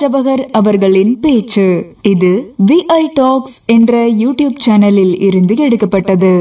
ஜபகர் அவர்களின் பேச்சு இது விஐ டாக்ஸ் என்ற யூடியூப் சேனலில் இருந்து எடுக்கப்பட்டது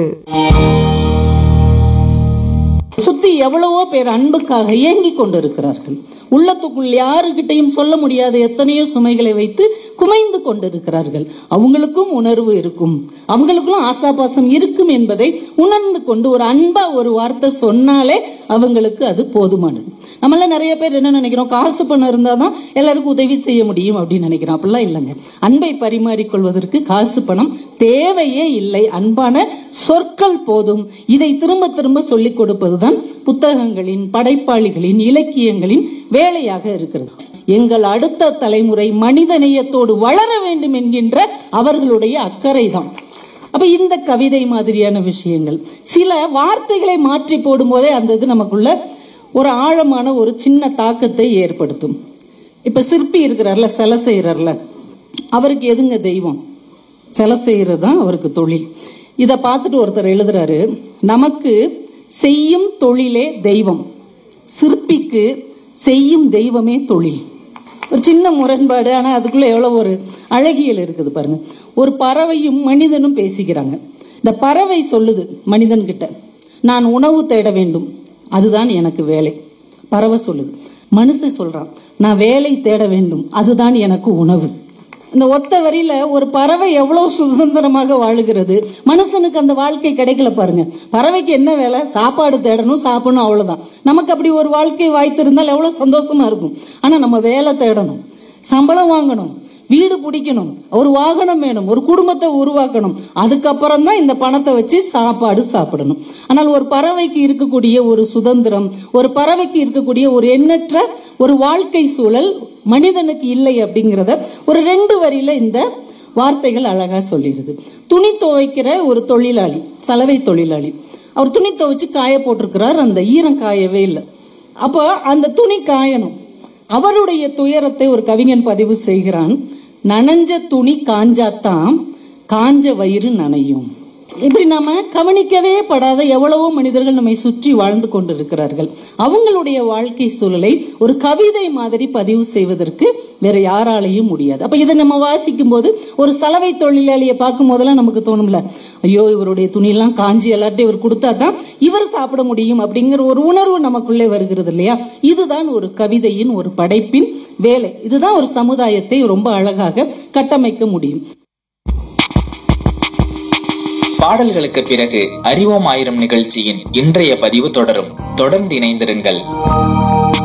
சுத்தி எவ்வளவோ பேர் அன்புக்காக ஏங்கிக் கொண்டிருக்கிறார்கள் உள்ளத்துக்குள் யாருகிட்டையும் சொல்ல முடியாத எத்தனையோ சுமைகளை வைத்து குமைந்து கொண்டிருக்கிறார்கள் அவங்களுக்கும் உணர்வு இருக்கும் அவங்களுக்கும் ஆசாபாசம் இருக்கும் என்பதை உணர்ந்து கொண்டு ஒரு அன்பா ஒரு வார்த்தை சொன்னாலே அவங்களுக்கு அது போதுமானது நம்மள நிறைய பேர் என்ன நினைக்கிறோம் காசு பணம் இருந்தாதான் எல்லாருக்கும் உதவி செய்ய முடியும் அப்படின்னு நினைக்கிறோம் அப்படிலாம் இல்லைங்க அன்பை பரிமாறிக்கொள்வதற்கு காசு பணம் தேவையே இல்லை அன்பான சொற்கள் போதும் இதை திரும்ப திரும்ப சொல்லிக் கொடுப்பதுதான் புத்தகங்களின் படைப்பாளிகளின் இலக்கியங்களின் வேலையாக இருக்கிறது எங்கள் அடுத்த தலைமுறை மனித நேயத்தோடு வளர வேண்டும் என்கின்ற அவர்களுடைய அக்கறை தான் அப்ப இந்த கவிதை மாதிரியான விஷயங்கள் சில வார்த்தைகளை மாற்றி போடும் போதே அந்த இது நமக்குள்ள ஒரு ஆழமான ஒரு சின்ன தாக்கத்தை ஏற்படுத்தும் இப்ப சிற்பி இருக்கிறார்ல சிலை செய்யறார்ல அவருக்கு எதுங்க தெய்வம் சிலை செய்யறது தான் அவருக்கு தொழில் இத பார்த்துட்டு ஒருத்தர் எழுதுறாரு நமக்கு செய்யும் தொழிலே தெய்வம் சிற்பிக்கு செய்யும் தெய்வமே தொழில் ஒரு சின்ன முரண்பாடு ஆனா அதுக்குள்ள எவ்வளவு ஒரு அழகியல் இருக்குது பாருங்க ஒரு பறவையும் மனிதனும் பேசிக்கிறாங்க இந்த பறவை சொல்லுது மனிதன் கிட்ட நான் உணவு தேட வேண்டும் அதுதான் எனக்கு வேலை பறவை சொல்லுது மனுஷன் சொல்றான் நான் வேலை தேட வேண்டும் அதுதான் எனக்கு உணவு இந்த ஒத்த வரியில ஒரு பறவை எவ்வளவு சுதந்திரமாக வாழுகிறது மனுஷனுக்கு அந்த வாழ்க்கை கிடைக்கல பாருங்க பறவைக்கு என்ன வேலை சாப்பாடு தேடணும் சாப்பிடணும் அவ்வளவுதான் நமக்கு அப்படி ஒரு வாழ்க்கை வாய்த்திருந்தால் எவ்வளவு சந்தோஷமா இருக்கும் ஆனா நம்ம வேலை தேடணும் சம்பளம் வாங்கணும் வீடு பிடிக்கணும் ஒரு வாகனம் வேணும் ஒரு குடும்பத்தை உருவாக்கணும் அதுக்கப்புறம் தான் இந்த பணத்தை வச்சு சாப்பாடு சாப்பிடணும் ஆனால் ஒரு பறவைக்கு இருக்கக்கூடிய ஒரு சுதந்திரம் ஒரு பறவைக்கு இருக்கக்கூடிய ஒரு எண்ணற்ற ஒரு வாழ்க்கை சூழல் மனிதனுக்கு இல்லை அப்படிங்கிறத ஒரு ரெண்டு வரியில இந்த வார்த்தைகள் அழகா சொல்லிடுது துணி துவைக்கிற ஒரு தொழிலாளி சலவை தொழிலாளி அவர் துணி துவைச்சு காய போட்டிருக்கிறார் அந்த ஈரம் காயவே இல்லை அப்போ அந்த துணி காயணும் அவருடைய துயரத்தை ஒரு கவிஞன் பதிவு செய்கிறான் நனைஞ்ச துணி காஞ்சாத்தாம் காஞ்ச வயிறு நனையும் இப்படி நாம கவனிக்கவே படாத எவ்வளவோ மனிதர்கள் நம்மை சுற்றி வாழ்ந்து கொண்டிருக்கிறார்கள் அவங்களுடைய வாழ்க்கை சூழலை ஒரு கவிதை மாதிரி பதிவு செய்வதற்கு வேற யாராலையும் முடியாது அப்ப இதை நம்ம வாசிக்கும் போது ஒரு சலவை தொழிலாளியை பார்க்கும் போதெல்லாம் நமக்கு தோணும்ல ஐயோ இவருடைய துணியெல்லாம் காஞ்சி எல்லார்ட்டையும் இவர் கொடுத்தா தான் இவர் சாப்பிட முடியும் அப்படிங்கிற ஒரு உணர்வு நமக்குள்ளே வருகிறது இல்லையா இதுதான் ஒரு கவிதையின் ஒரு படைப்பின் வேலை இதுதான் ஒரு சமுதாயத்தை ரொம்ப அழகாக கட்டமைக்க முடியும் பாடல்களுக்கு பிறகு அறிவோம் ஆயிரம் நிகழ்ச்சியின் இன்றைய பதிவு தொடரும் தொடர்ந்து இணைந்திருங்கள்